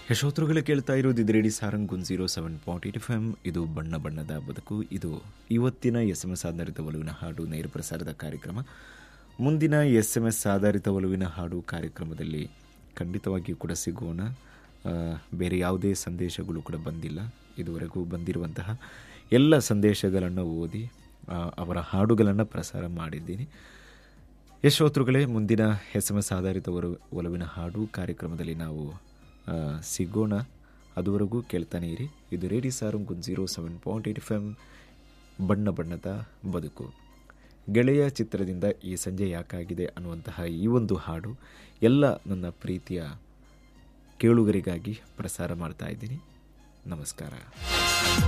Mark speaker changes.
Speaker 1: ಯಶೋತ್ರುಗಳು ಕೇಳ್ತಾ ಇರೋದು ಇದು radio Sarang one zero seven point eight F M ಇದು ಬಣ್ಣ ಬಣ್ಣದ ಬದುಕು ಇದು ಇವತ್ತಿನ ಎಸ್ ಎಂ ಎಸ್ ಆಧಾರಿತ ಒಲವಿನ ಹಾಡು ನೇರ ಪ್ರಸಾರದ ಕಾರ್ಯಕ್ರಮ ಮುಂದಿನ ಎಸ್ ಎಂ ಎಸ್ ಆಧಾರಿತ ಒಲವಿನ ಹಾಡು ಕಾರ್ಯಕ್ರಮದಲ್ಲಿ ಖಂಡಿತವಾಗಿಯೂ ಕೂಡ ಸಿಗೋಣ ಆ, ಬೇರೆ ಯಾವುದೇ ಸಂದೇಶಗಳು ಕೂಡ ಬಂದಿಲ್ಲ ಇದುವರೆಗೂ ಬಂದಿರುವಂತಹ ಎಲ್ಲ ಸಂದೇಶಗಳನ್ನು ಓದಿ ಆ, ಅವರ ಹಾಡುಗಳನ್ನು ಪ್ರಸಾರ ಮಾಡಿದ್ದೀನಿ ಯಶೋತ್ರುಗಳೇ ಮುಂದಿನ ಎಸ್ ಎಂ ಎಸ್ ಆಧಾರಿತ ಒಲ- ಒಲವಿನ ಹಾಡು ಕಾರ್ಯಕ್ರಮದಲ್ಲಿ ನಾವು ಆ, ಸಿಗೋಣ ಅದುವರೆಗೂ ಕೇಳ್ತಾನೆ ಇರಿ ಇದು ರೇಡಿ ಸಾರಂಗ್ ಒಂದು zero seven point eight F M ಬಣ್ಣ ಬಣ್ಣದ ಬದುಕು ಗೆಳೆಯ ಚಿತ್ರದಿಂದ ಈ ಸಂಜೆ ಯಾಕಾಗಿದೆ ಅನ್ನುವಂತಹ ಈ ಒಂದು ಹಾಡು ಎಲ್ಲ ನನ್ನ ಪ್ರೀತಿಯ ಕೇಳುಗರಿಗಾಗಿ ಪ್ರಸಾರ ಮಾಡ್ತಾ ಇದ್ದೀನಿ ನಮಸ್ಕಾರ